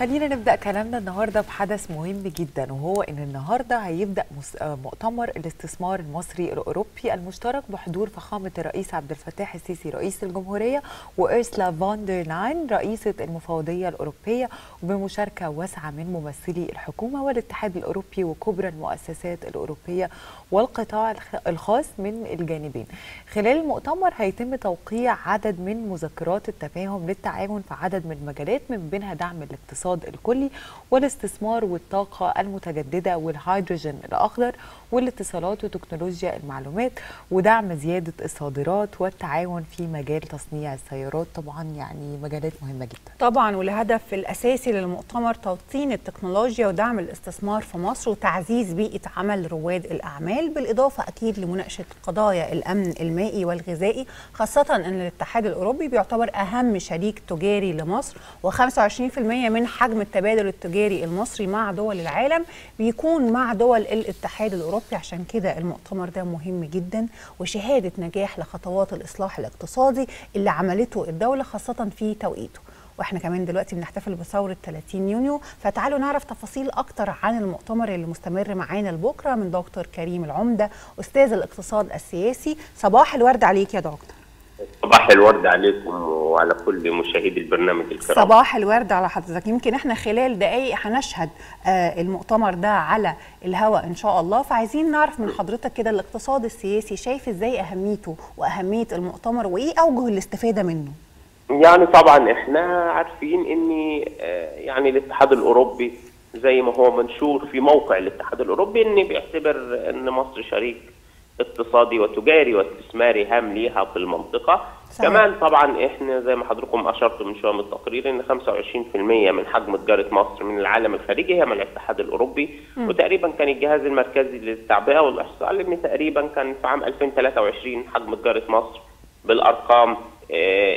خلينا نبدا كلامنا النهارده بحدث مهم جدا وهو ان النهارده هيبدا مؤتمر الاستثمار المصري الاوروبي المشترك بحضور فخامه الرئيس عبد الفتاح السيسي رئيس الجمهوريه وارسلا فون دير لاين رئيسه المفوضيه الاوروبيه وبمشاركه واسعه من ممثلي الحكومه والاتحاد الاوروبي وكبرى المؤسسات الاوروبيه والقطاع الخاص من الجانبين. خلال المؤتمر هيتم توقيع عدد من مذكرات التفاهم للتعاون في عدد من المجالات من بينها دعم الاقتصاد الكلي والاستثمار والطاقة المتجددة والهيدروجين الأخضر والاتصالات وتكنولوجيا المعلومات ودعم زيادة الصادرات والتعاون في مجال تصنيع السيارات طبعا يعني مجالات مهمة جدا طبعا والهدف الأساسي للمؤتمر توطين التكنولوجيا ودعم الاستثمار في مصر وتعزيز بيئة عمل رواد الأعمال بالإضافة أكيد لمناقشة قضايا الأمن المائي والغذائي خاصة أن الاتحاد الأوروبي بيعتبر أهم شريك تجاري لمصر و25% من حجم التبادل التجاري المصري مع دول العالم بيكون مع دول الاتحاد الأوروبي عشان كده المؤتمر ده مهم جدا وشهادة نجاح لخطوات الإصلاح الاقتصادي اللي عملته الدولة خاصة في توقيته واحنا كمان دلوقتي بنحتفل بثوره 30 يونيو فتعالوا نعرف تفاصيل اكتر عن المؤتمر اللي مستمر معانا لبكره من دكتور كريم العمده استاذ الاقتصاد السياسي صباح الورد عليك يا دكتور صباح الورد عليكم وعلى كل مشاهدي البرنامج الكرام صباح الورد على حضرتك يمكن احنا خلال دقائق هنشهد آه المؤتمر ده على الهواء ان شاء الله فعايزين نعرف من حضرتك كده الاقتصاد السياسي شايف ازاي اهميته واهميه المؤتمر وايه اوجه الاستفاده منه يعني طبعا احنا عارفين ان يعني الاتحاد الاوروبي زي ما هو منشور في موقع الاتحاد الاوروبي ان بيعتبر ان مصر شريك اقتصادي وتجاري واستثماري هام ليها في المنطقة صحيح. كمان طبعا احنا زي ما حضراتكم اشرتوا من شويه من التقرير ان 25% من حجم تجاره مصر من العالم الخارجي هي من الاتحاد الاوروبي م. وتقريبا كان الجهاز المركزي للتعبئه والاحصاء ان تقريبا كان في عام 2023 حجم تجاره مصر بالارقام اه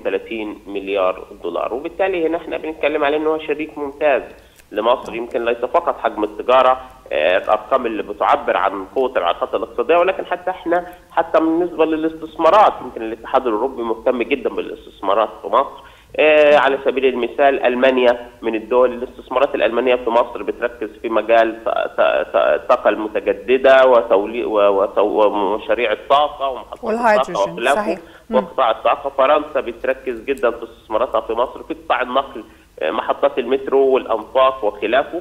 32 مليار دولار وبالتالي هنا احنا بنتكلم على انه هو شريك ممتاز لمصر يمكن ليس فقط حجم التجاره الارقام اللي بتعبر عن قوه العلاقات الاقتصاديه ولكن حتى احنا حتى بالنسبه للاستثمارات يمكن الاتحاد الاوروبي مهتم جدا بالاستثمارات في مصر آه على سبيل المثال المانيا من الدول الاستثمارات الالمانيه في مصر بتركز في مجال الطاقه المتجدده ومشاريع الطاقه ومحطات الطاقه وخلافه وقطاع الطاقه فرنسا بتركز جدا في استثماراتها في مصر في قطاع النقل محطات المترو والانفاق وخلافه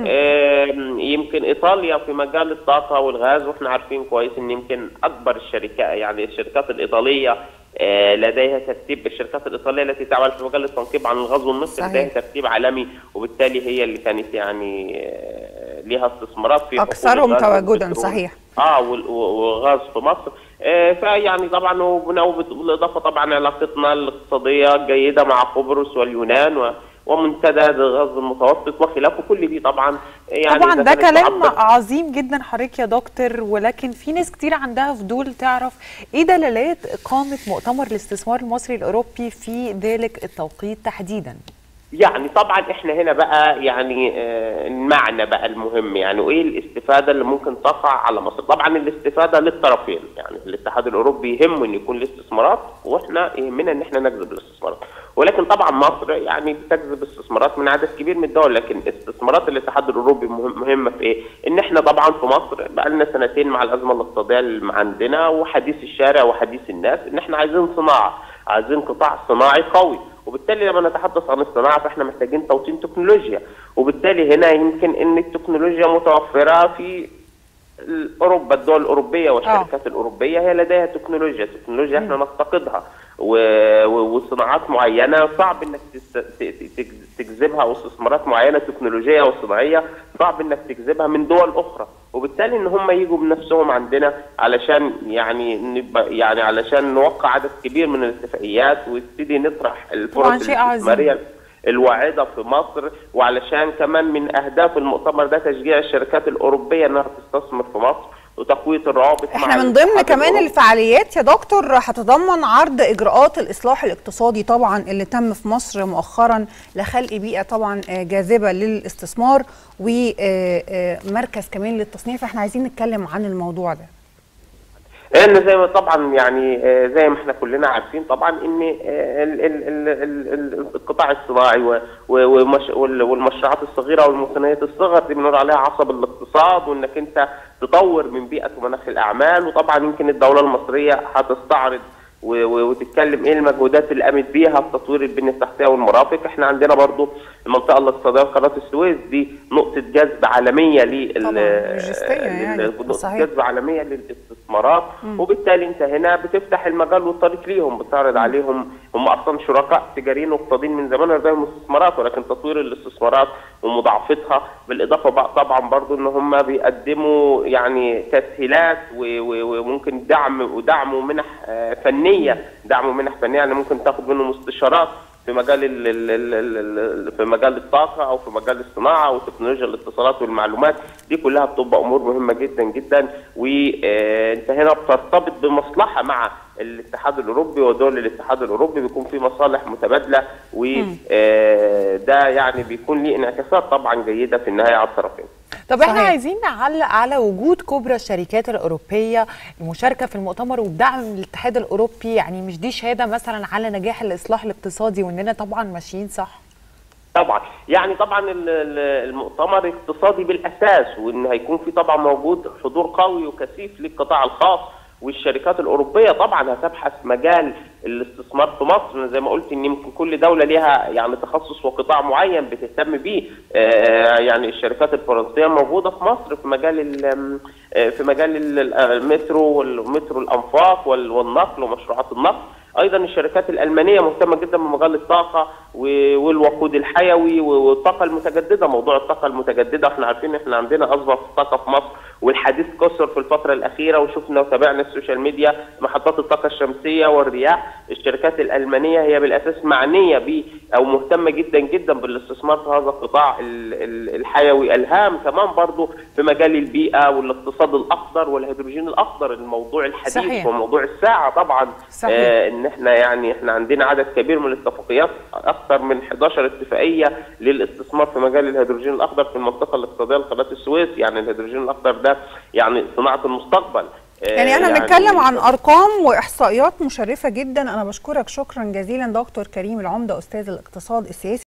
يمكن ايطاليا في مجال الطاقه والغاز واحنا عارفين كويس ان يمكن اكبر الشركات يعني الشركات الايطاليه لديها ترتيب الشركات الايطاليه التي تعمل في مجال التنقيب عن الغاز والنفط لديها ترتيب عالمي وبالتالي هي اللي كانت يعني ليها استثمارات في اكثرهم تواجدا صحيح اه وغاز في مصر آه فيعني طبعا وبالاضافه طبعا علاقتنا الاقتصاديه جيده مع قبرص واليونان و ومنتدى الغاز المتوسط وخلافه كل دي طبعا يعني طبعا ده كلام عظيم جدا حضرتك يا دكتور ولكن في ناس كتير عندها فضول تعرف ايه دلالات اقامه مؤتمر الاستثمار المصري الاوروبي في ذلك التوقيت تحديدا يعني طبعا احنا هنا بقى يعني آه المعنى بقى المهم يعني وايه الاستفاده اللي ممكن تقع على مصر طبعا الاستفاده للطرفين يعني الاتحاد الاوروبي يهمه ان يكون الاستثمارات واحنا يهمنا ان احنا نجذب الاستثمارات ولكن طبعا مصر يعني بتجذب استثمارات من عدد كبير من الدول لكن استثمارات الاتحاد الاوروبي مهمه في ايه؟ ان احنا طبعا في مصر بقى لنا سنتين مع الازمه الاقتصاديه اللي عندنا وحديث الشارع وحديث الناس ان احنا عايزين صناعه عايزين قطاع صناعي قوي وبالتالي لما نتحدث عن الصناعه فاحنا محتاجين توطين تكنولوجيا وبالتالي هنا يمكن ان التكنولوجيا متوفره في اوروبا الدول الاوروبيه والشركات أوه. الاوروبيه هي لديها تكنولوجيا تكنولوجيا احنا نفتقدها وصناعات معينه صعب انك تجذبها او استثمارات معينه تكنولوجيه وصناعيه صعب انك تجذبها من دول اخرى وبالتالي ان هم يجوا بنفسهم عندنا علشان يعني يعني علشان نوقع عدد كبير من الاتفاقيات ونبتدي نطرح الفرص الاستثماريه الواعده في مصر وعلشان كمان من اهداف المؤتمر ده تشجيع الشركات الاوروبيه انها تستثمر في مصر وتقويه الروابط احنا من ضمن كمان الفعاليات يا دكتور هتتضمن عرض اجراءات الاصلاح الاقتصادي طبعا اللي تم في مصر مؤخرا لخلق بيئه طبعا جاذبه للاستثمار ومركز كمان للتصنيع فاحنا عايزين نتكلم عن الموضوع ده ان زي ما طبعا يعني آه، زي ما احنا كلنا عارفين طبعا ان آه، ال- ال- ال- ال- ال- القطاع الصناعي و- و- ومش- وال- والمشروعات الصغيره والمتناهيه الصغر دي بنقول عليها عصب الاقتصاد وانك انت تطور من بيئه ومناخ الاعمال وطبعا يمكن الدوله المصريه هتستعرض و- و- وتتكلم ايه المجهودات اللي قامت بيها في تطوير البنيه التحتيه والمرافق احنا عندنا برضو المنطقه الاقتصاديه قناه السويس دي نقطه جذب عالميه لل طبعاً، لوجستية يعني. لل- نقطه صحيح. جذب عالميه للاستثمارات وبالتالي انت هنا بتفتح المجال والطريق ليهم بتعرض عليهم هم اصلا شركاء تجاريين واقتصاديين من زمان لديهم استثمارات ولكن تطوير الاستثمارات ومضاعفتها بالاضافه بقى طبعا برضو ان هم بيقدموا يعني تسهيلات و- و- وممكن دعم ودعم ومنح آه، فنيه دعم ومنح فنيه يعني ممكن تاخد منهم استشارات في مجال ال ال ال ال ال في مجال الطاقه او في مجال الصناعه وتكنولوجيا الاتصالات والمعلومات دي كلها بتبقى امور مهمه جدا جدا وانت هنا بترتبط بمصلحه مع الاتحاد الاوروبي ودول الاتحاد الاوروبي بيكون في مصالح متبادله وده يعني بيكون ليه انعكاسات طبعا جيده في النهايه على الطرفين. طب احنا صحيح. عايزين نعلق على وجود كبرى الشركات الاوروبيه المشاركه في المؤتمر والدعم من الاتحاد الاوروبي يعني مش دي شهاده مثلا على نجاح الاصلاح الاقتصادي واننا طبعا ماشيين صح طبعا يعني طبعا ال- ال- المؤتمر اقتصادي بالاساس وان هيكون في طبعا موجود حضور قوي وكثيف للقطاع الخاص والشركات الاوروبيه طبعا هتبحث مجال الاستثمار في مصر زي ما قلت ان يمكن كل دوله ليها يعني تخصص وقطاع معين بتهتم بيه آه، يعني الشركات الفرنسيه موجوده في مصر في مجال ال- آه، في مجال ال- المترو والمترو الانفاق وال- والنقل ومشروعات النقل ايضا الشركات الالمانيه مهتمه جدا بمجال الطاقه و- والوقود الحيوي والطاقه المتجدده موضوع الطاقه المتجدده احنا عارفين احنا عندنا ازمه في الطاقه في مصر والحديث كثر في الفتره الاخيره وشفنا وتابعنا السوشيال ميديا محطات الطاقه الشمسيه والرياح الشركات الالمانيه هي بالاساس معنيه ب او مهتمه جدا جدا بالاستثمار في هذا القطاع ال- ال- الحيوي الهام كمان برضو في مجال البيئه والاقتصاد الاخضر والهيدروجين الاخضر الموضوع الحديث صحيح. وموضوع الساعه طبعا صحيح. آه ان احنا يعني احنا عندنا عدد كبير من الاتفاقيات اكثر من 11 اتفاقيه للاستثمار في مجال الهيدروجين الاخضر في المنطقه الاقتصاديه لقناه السويس يعني الهيدروجين الاخضر ده يعني صناعه المستقبل آه، يعني انا بنتكلم عن ارقام واحصائيات مشرفه جدا انا بشكرك شكرا جزيلا دكتور كريم العمده استاذ الاقتصاد السياسي